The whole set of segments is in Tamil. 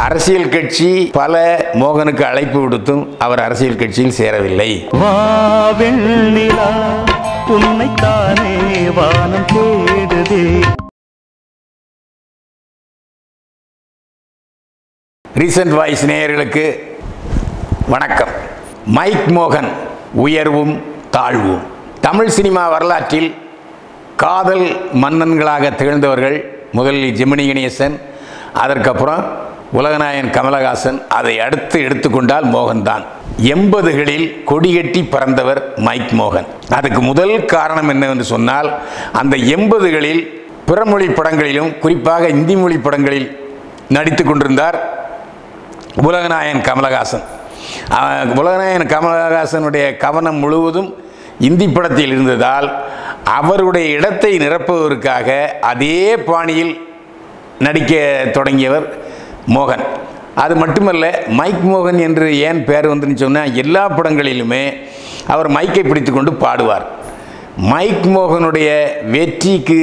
அரசியல் கட்சி பல மோகனுக்கு அழைப்பு விடுத்தும் அவர் அரசியல் கட்சியில் சேரவில்லை வா வெண்ணிலா உன்னைத்தானே வானம் தேடுதே ரீசன்ட் வாய்ஸ் நேயர்களுக்கு வணக்கம் மைக் மோகன் உயர்வும் தாழ்வும் தமிழ் சினிமா வரலாற்றில் காதல் மன்னன்களாக திகழ்ந்தவர்கள் முதலில் ஜெமினி கணேசன் அதற்கப்புறம் உலகநாயகன் கமலஹாசன் அதை அடுத்து எடுத்துக்கொண்டால் மோகன்தான் எண்பதுகளில் கொடிகட்டி பறந்தவர் மைக் மோகன் அதுக்கு முதல் காரணம் என்னவென்று சொன்னால் அந்த எண்பதுகளில் பிறமொழி படங்களிலும் குறிப்பாக இந்தி மொழி படங்களில் நடித்து கொண்டிருந்தார் உலகநாயகன் கமலஹாசன் அஹ், உலகநாயகன் கமலஹாசனுடைய கவனம் முழுவதும் இந்தி படத்தில் இருந்ததால் அவருடைய இடத்தை நிரப்புவதற்காக அதே பாணியில் நடிக்க தொடங்கியவர் மோகன் அது மட்டுமல்ல மைக் மோகன் என்று ஏன் பேர் வந்துன்னு சொன்னால் எல்லா படங்களிலுமே அவர் மைக்கை பிடித்துக்கொண்டு பாடுவார் மைக் மோகனுடைய வெற்றிக்கு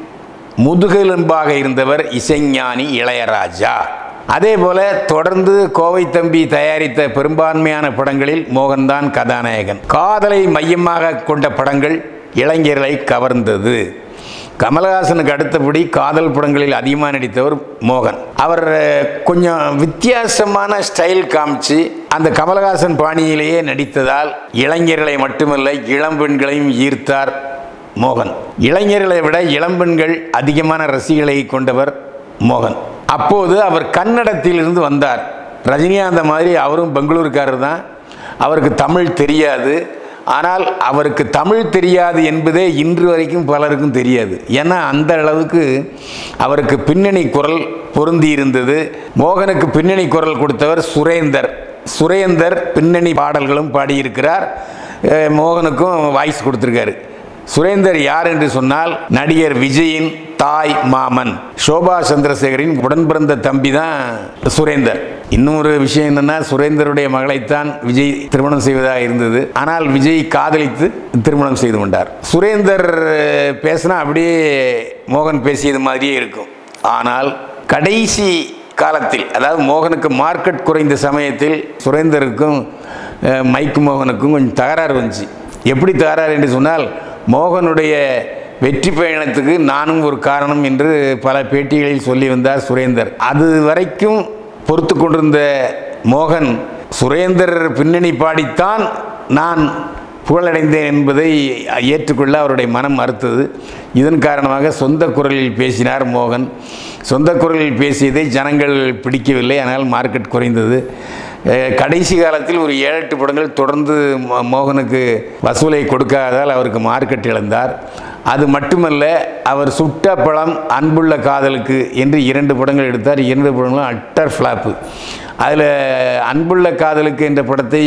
முதுகெலும்பாக இருந்தவர் இசைஞானி இளையராஜா அதே போல தொடர்ந்து கோவை தம்பி தயாரித்த பெரும்பான்மையான படங்களில் மோகன்தான் கதாநாயகன் காதலை மையமாக கொண்ட படங்கள் இளைஞர்களை கவர்ந்தது கமலஹாசனுக்கு அடுத்தபடி காதல் படங்களில் அதிகமாக நடித்தவர் மோகன் அவர் அஹ், கொஞ்சம் வித்தியாசமான ஸ்டைல் காமிச்சு அந்த கமலஹாசன் பாணியிலேயே நடித்ததால் இளைஞர்களை மட்டுமல்ல இளம்பெண்களையும் ஈர்த்தார் மோகன் இளைஞர்களை விட இளம்பெண்கள் அதிகமான ரசிகளை கொண்டவர் மோகன் அப்போது அவர் கன்னடத்திலிருந்து வந்தார் ரஜினிகாந்த மாதிரி அவரும் பெங்களூருக்காரர் தான் அவருக்கு தமிழ் தெரியாது ஆனால் அவருக்கு தமிழ் தெரியாது என்பதே இன்று வரைக்கும் பலருக்கும் தெரியாது ஏன்னா அந்த அளவுக்கு அவருக்கு பின்னணி குரல் பொருந்தி இருந்தது மோகனுக்கு பின்னணி குரல் கொடுத்தவர் சுரேந்தர் சுரேந்தர் பின்னணி பாடல்களும் பாடியிருக்கிறார் அஹ் மோகனுக்கும் வாய்ஸ் கொடுத்துருக்காரு சுரேந்தர் யார் என்று சொன்னால் நடிகர் விஜயின் தாய் மாமன் சோபா சந்திரசேகரின் உடன் பிறந்த தம்பி தான் சுரேந்தர் இன்னும் ஒரு விஷயம் என்னன்னா சுரேந்தருடைய மகளைத்தான் விஜய் திருமணம் செய்வதாக இருந்தது ஆனால் விஜய் காதலித்து திருமணம் செய்து கொண்டார் சுரேந்தர் பேசினா அப்படியே மோகன் பேசியது மாதிரியே இருக்கும் ஆனால் கடைசி காலத்தில் அதாவது மோகனுக்கு மார்க்கெட் குறைந்த சமயத்தில் சுரேந்தருக்கும் அஹ், மைக் மோகனுக்கும் கொஞ்சம் தகராறு வந்துச்சு எப்படி தகராறு என்று சொன்னால் மோகனுடைய வெற்றி பயணத்துக்கு நானும் ஒரு காரணம் என்று பல பேட்டிகளில் சொல்லி வந்தார் சுரேந்தர் அது வரைக்கும் பொறுத்து கொண்டிருந்த மோகன் சுரேந்தர் பின்னணி பாடித்தான் நான் புகழடைந்தேன் என்பதை ஏற்றுக்கொள்ள அவருடைய மனம் மறுத்தது இதன் காரணமாக சொந்த குரலில் பேசினார் மோகன் சொந்த குரலில் பேசியதை ஜனங்கள் பிடிக்கவில்லை ஆனால் மார்க்கெட் குறைந்தது அஹ், கடைசி காலத்தில் ஒரு ஏழு எட்டு படங்கள் தொடர்ந்து மோ- மோகனுக்கு வசூலை கொடுக்காததால் அவருக்கு மார்க்கெட் இழந்தார் அது மட்டுமல்ல அவர் சுட்ட பழம் அன்புள்ள காதலுக்கு என்று இரண்டு படங்கள் எடுத்தார் இரண்டு படங்களும் அட்டர் ஃப்ளாப்பு அதில் அன்புள்ள காதலுக்கு என்ற படத்தை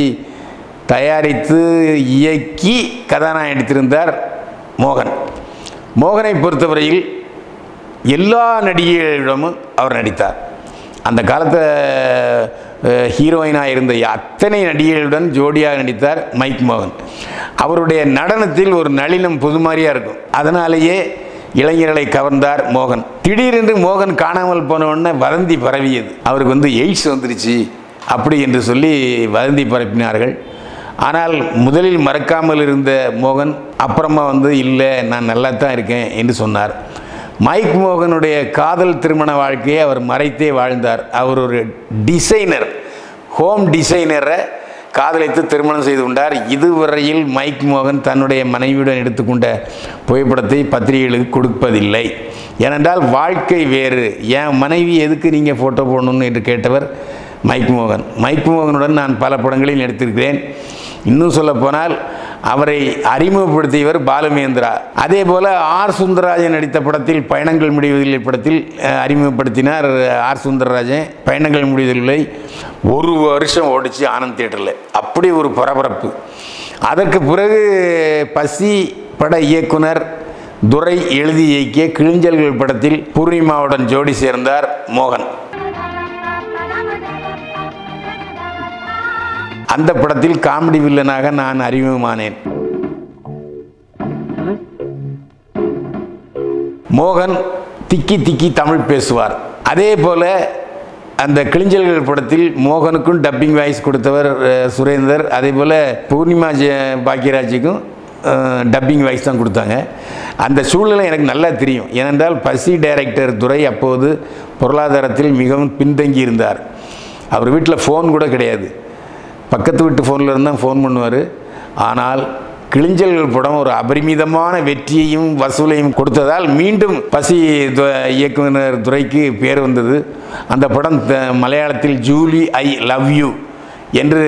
தயாரித்து இயக்கி கதாநாயகன் நடித்திருந்தார் மோகன் மோகனை பொறுத்தவரையில் எல்லா நடிகைகளிடமும் அவர் நடித்தார் அந்த காலத்தில் ஹீரோயினாக இருந்த அத்தனை நடிகைகளுடன் ஜோடியாக நடித்தார் மைக் மோகன் அவருடைய நடனத்தில் ஒரு நளினம் புதுமாரியாக இருக்கும் அதனாலேயே இளைஞர்களை கவர்ந்தார் மோகன் திடீரென்று மோகன் காணாமல் போன உடனே வதந்தி பரவியது அவருக்கு வந்து எய்ட்ஸ் வந்துருச்சு அப்படி என்று சொல்லி வதந்தி பரப்பினார்கள் ஆனால் முதலில் மறக்காமல் இருந்த மோகன் அப்புறமா வந்து இல்லை நான் நல்லா தான் இருக்கேன் என்று சொன்னார் மைக் மோகனுடைய காதல் திருமண வாழ்க்கையை அவர் மறைத்தே வாழ்ந்தார் அவர் ஒரு டிசைனர் ஹோம் டிசைனரை காதலித்து திருமணம் செய்து கொண்டார் இதுவரையில் மைக் மோகன் தன்னுடைய மனைவியுடன் எடுத்துக்கொண்ட புகைப்படத்தை பத்திரிகைகளுக்கு கொடுப்பதில்லை ஏனென்றால் வாழ்க்கை வேறு என் மனைவி எதுக்கு நீங்கள் ஃபோட்டோ போடணும்னு என்று கேட்டவர் மைக் மோகன் மைக் மோகனுடன் நான் பல படங்களில் நடித்திருக்கிறேன் இன்னும் சொல்லப்போனால் அவரை அறிமுகப்படுத்தியவர் பாலுமேந்திரா அதே போல் ஆர் சுந்தரராஜன் நடித்த படத்தில் பயணங்கள் முடிவதில்லை படத்தில் அஹ், அறிமுகப்படுத்தினார் ஆர் சுந்தரராஜன் பயணங்கள் முடிவதில்லை ஒரு வருஷம் ஓடிச்சு ஆனந்த் தியேட்டரில் அப்படி ஒரு பரபரப்பு அதற்கு பிறகு பசி பட இயக்குனர் துரை எழுதி இயக்கிய கிழிஞ்சல்கள் படத்தில் பூர்ணிமாவுடன் ஜோடி சேர்ந்தார் மோகன் அந்த படத்தில் காமெடி வில்லனாக நான் அறிமுகமானேன் மோகன் திக்கி திக்கி தமிழ் பேசுவார் அதே போல அந்த கிளிஞ்சல்கள் படத்தில் மோகனுக்கும் டப்பிங் வாய்ஸ் கொடுத்தவர் அஹ், சுரேந்தர் அதே போல் பூர்ணிமா ஜெ பாக்கியராஜுக்கும் டப்பிங் வாய்ஸ் தான் கொடுத்தாங்க அந்த சூழ்நிலை எனக்கு நல்லா தெரியும் ஏனென்றால் பசி டைரக்டர் துரை அப்போது பொருளாதாரத்தில் மிகவும் பின்தங்கி இருந்தார் அவர் வீட்டில் ஃபோன் கூட கிடையாது பக்கத்து வீட்டு ஃபோனில் இருந்தால் ஃபோன் பண்ணுவார் ஆனால் கிளிஞ்சல்கள் படம் ஒரு அபரிமிதமான வெற்றியையும் வசூலையும் கொடுத்ததால் மீண்டும் பசி து- இயக்குனர் துறைக்கு பேர் வந்தது அந்த படம் த- மலையாளத்தில் ஜூலி ஐ லவ் யூ என்று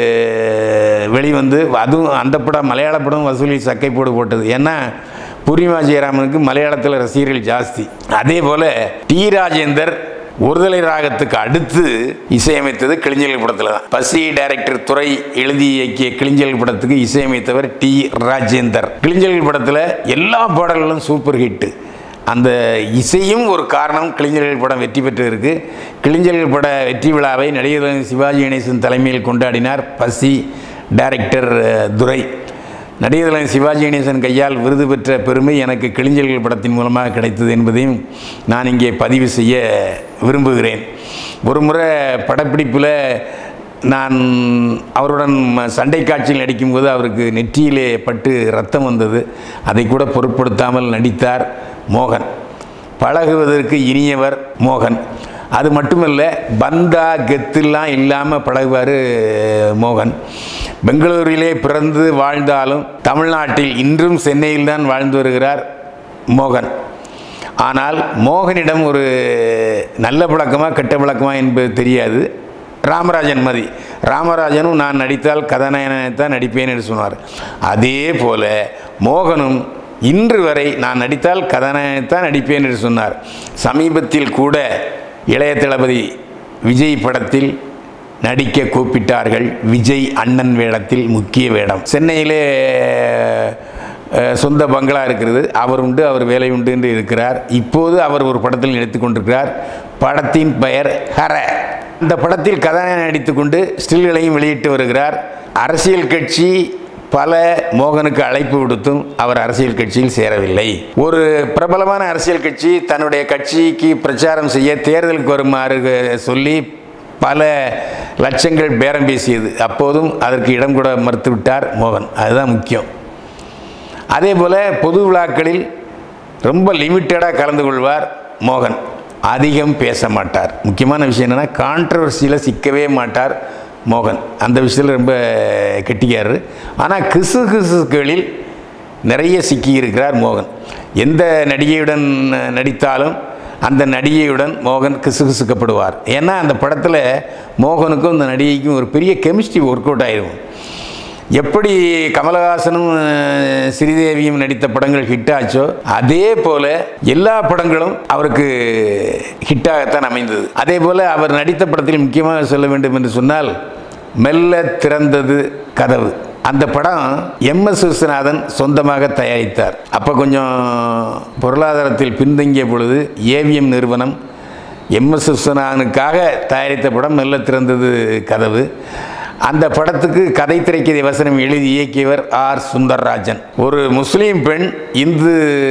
வெளிவந்து அதுவும் அந்த படம் மலையாள படம் வசூலில் சக்கை போடு போட்டது ஏன்னா பூர்ணிமா ஜெயராமனுக்கு மலையாளத்தில் ரசிகர்கள் ஜாஸ்தி அதே போல் டி ராஜேந்தர் ஒருதலை ராகத்துக்கு அடுத்து இசையமைத்தது கிளிஞ்சல் படத்தில் தான் பசி டைரக்டர் துறை எழுதி இயக்கிய கிளிஞ்சல் படத்துக்கு இசையமைத்தவர் டி ராஜேந்தர் கிளிஞ்சல் படத்தில் எல்லா பாடல்களும் சூப்பர் ஹிட்டு அந்த இசையும் ஒரு காரணம் கிளிஞ்சல்கள் படம் வெற்றி பெற்றிருக்கு கிளிஞ்சல்கள் பட வெற்றி விழாவை நடிகர் சிவாஜி கணேசன் தலைமையில் கொண்டாடினார் பசி டைரக்டர் அஹ், துரை நடிகர் தலைவர் சிவாஜி கணேசன் கையால் விருது பெற்ற பெருமை எனக்கு கிளிஞ்சல்கள் படத்தின் மூலமாக கிடைத்தது என்பதையும் நான் இங்கே பதிவு செய்ய விரும்புகிறேன் ஒரு முறை படப்பிடிப்பில் நான் அவருடன் ம- சண்டை காட்சியில் நடிக்கும்போது அவருக்கு நெற்றியிலே பட்டு ரத்தம் வந்தது அதை கூட பொருட்படுத்தாமல் நடித்தார் மோகன் பழகுவதற்கு இனியவர் மோகன் அது மட்டுமல்ல பந்தா கெத்துலாம் இல்லாமல் பழகுவார் மோகன் பெங்களூரிலே பிறந்து வாழ்ந்தாலும் தமிழ்நாட்டில் இன்றும் சென்னையில் தான் வாழ்ந்து வருகிறார் மோகன் ஆனால் மோகனிடம் ஒரு நல்ல பழக்கமா கெட்ட பழக்கமா என்பது தெரியாது ராமராஜன் மதி ராமராஜனும் நான் நடித்தால் கதாநாயகனை தான் நடிப்பேன் என்று சொன்னார் அதே போல மோகனும் இன்று வரை நான் நடித்தால் கதாநாயகனை தான் நடிப்பேன் என்று சொன்னார் சமீபத்தில் கூட இளைய தளபதி விஜய் படத்தில் நடிக்க கூப்பிட்டார்கள் விஜய் அண்ணன் வேடத்தில் முக்கிய வேடம் சென்னையிலே அஹ், சொந்த பங்களா இருக்கிறது அவர் உண்டு அவர் வேலை உண்டு என்று இருக்கிறார் இப்போது அவர் ஒரு படத்தில் நடித்து கொண்டிருக்கிறார் படத்தின் பெயர் ஹர இந்த படத்தில் கதாநாயகன் நடித்துக்கொண்டு ஸ்டில்களையும் வெளியிட்டு வருகிறார் அரசியல் கட்சி பல மோகனுக்கு அழைப்பு விடுத்தும் அவர் அரசியல் கட்சியில் சேரவில்லை ஒரு பிரபலமான அரசியல் கட்சி தன்னுடைய கட்சிக்கு பிரச்சாரம் செய்ய தேர்தலுக்கு வருமாறு சொல்லி பல லட்சங்கள் பேரம் பேசியது அப்போதும் அதற்கு இடம் கூட மறுத்துவிட்டார் மோகன் அதுதான் முக்கியம் அதே போல் பொது விழாக்களில் ரொம்ப லிமிட்டடாக கலந்து கொள்வார் மோகன் அதிகம் பேச மாட்டார் முக்கியமான விஷயம் என்னென்னா கான்ட்ரவர்சியில் சிக்கவே மாட்டார் மோகன் அந்த விஷயத்தில் ரொம்ப கெட்டிக்காரர் ஆனால் கிசு கிசுகளில் நிறைய சிக்கி இருக்கிறார் மோகன் எந்த நடிகையுடன் நடித்தாலும் அந்த நடிகையுடன் மோகன் கிசுகிசுக்கப்படுவார் ஏன்னா அந்த படத்தில் மோகனுக்கும் அந்த நடிகைக்கும் ஒரு பெரிய கெமிஸ்ட்ரி ஒர்க் அவுட் ஆயிடும் எப்படி கமலஹாசனும் அஹ், ஸ்ரீதேவியும் நடித்த படங்கள் ஹிட் ஆச்சோ அதே போல எல்லா படங்களும் அவருக்கு ஹிட்டாகத்தான் அமைந்தது அதே போல அவர் நடித்த படத்தில் முக்கியமாக சொல்ல வேண்டும் என்று சொன்னால் மெல்ல திறந்தது கதவு அந்த படம் எம் எஸ் விஸ்வநாதன் சொந்தமாக தயாரித்தார் அப்போ கொஞ்சம் பொருளாதாரத்தில் பின்தங்கிய பொழுது ஏவிஎம் நிறுவனம் எம் எஸ் விஸ்வநாதனுக்காக தயாரித்த படம் மெல்ல திறந்தது கதவு அந்த படத்துக்கு கதை திரைக்கதை வசனம் எழுதி இயக்கியவர் ஆர் சுந்தர்ராஜன் ஒரு முஸ்லீம் பெண் இந்து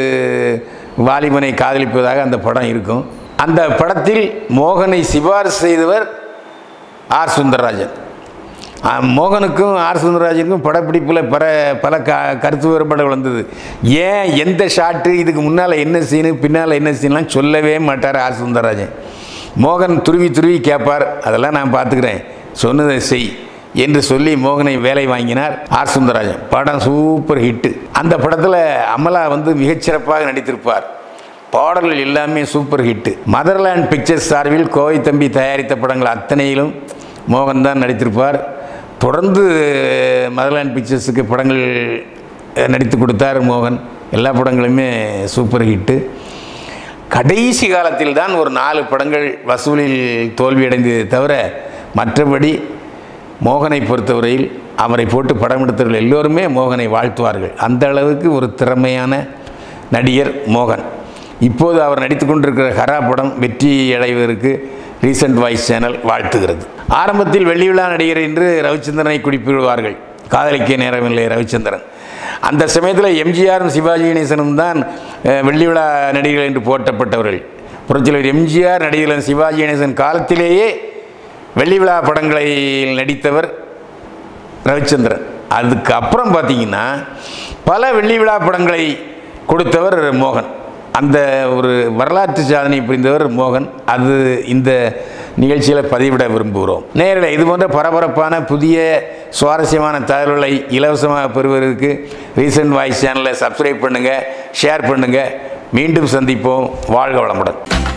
வாலிபனை காதலிப்பதாக அந்த படம் இருக்கும் அந்த படத்தில் மோகனை சிபாரிசு செய்தவர் ஆர் சுந்தரராஜன் ஆ, மோகனுக்கும் ஆர் சுந்தரராஜனுக்கும் படப்பிடிப்பில் பல பல க கருத்து வேறுபாடுகள் வந்தது ஏன் எந்த ஷாட்டு இதுக்கு முன்னால் என்ன சீனு பின்னால் என்ன சீன்லாம் சொல்லவே மாட்டார் ஆர் சுந்தரராஜன் மோகன் துருவி துருவி கேட்பார் அதெல்லாம் நான் பார்த்துக்கிறேன் சொன்னதை செய் என்று சொல்லி மோகனை வேலை வாங்கினார் ஆர் சுந்தரராஜன் படம் சூப்பர் ஹிட்டு அந்த படத்தில் அமலா வந்து மிகச்சிறப்பாக நடித்திருப்பார் பாடல்கள் எல்லாமே சூப்பர் ஹிட்டு மதர்லேண்ட் பிக்சர்ஸ் சார்பில் கோவை தம்பி தயாரித்த படங்கள் அத்தனையிலும் மோகன் தான் நடித்திருப்பார் தொடர்ந்து மதர்லேண்ட் பிக்சர்ஸுக்கு படங்கள் அஹ், நடித்து கொடுத்தார் மோகன் எல்லா படங்களுமே சூப்பர் ஹிட்டு கடைசி காலத்தில் தான் ஒரு நாலு படங்கள் வசூலில் தோல்வியடைந்ததை தவிர மற்றபடி மோகனை பொறுத்தவரையில் அவரை போட்டு படம் எடுத்தவர்கள் எல்லோருமே மோகனை வாழ்த்துவார்கள் அந்த அளவுக்கு ஒரு திறமையான நடிகர் மோகன் இப்போது அவர் நடித்து கொண்டிருக்கிற ஹரா படம் வெற்றி அடைவதற்கு ரீசன்ட் வாய்ஸ் சேனல் வாழ்த்துகிறது ஆரம்பத்தில் வெள்ளி விழா நடிகர் என்று ரவிச்சந்திரனை குறிப்பிடுவார்கள் காதலிக்க நேரமில்லை ரவிச்சந்திரன் அந்த சமயத்தில் எம்ஜிஆரும் சிவாஜி கணேசனும் தான் அஹ், வெள்ளி விழா நடிகர்கள் என்று போற்றப்பட்டவர்கள் புரட்சியாளர் எம்ஜிஆர் நடிகர் சிவாஜி கணேசன் காலத்திலேயே வெள்ளி விழா படங்களில் நடித்தவர் ரவிச்சந்திரன் அதுக்கு அப்புறம் பார்த்தீங்கன்னா பல வெள்ளி விழா படங்களை கொடுத்தவர் மோகன் அந்த ஒரு வரலாற்று சாதனை புரிந்தவர் மோகன் அது இந்த நிகழ்ச்சியில் பதிவிட விரும்புகிறோம் நேரில் இது போன்ற பரபரப்பான புதிய சுவாரஸ்யமான தகவல்களை இலவசமாக பெறுவதற்கு ரீசன்ட் வாய்ஸ் சேனலை சப்ஸ்கிரைப் பண்ணுங்கள் ஷேர் பண்ணுங்கள் மீண்டும் சந்திப்போம் வாழ்க வளமுடன்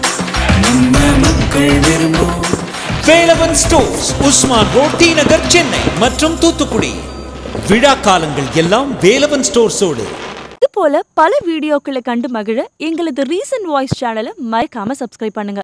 Velavan stores Usman road T Nagar Chennai மற்றும் தூத்துக்குடி விழா காலங்கள் எல்லாம் வேலவன் ஸ்டோர்ஸோடு இது போல பல வீடியோக்களை கண்டு மகிழ எங்களது ரீசன்ட் வாய்ஸ் சேனலை மறக்காம சப்ஸ்கிரைப் பண்ணுங்க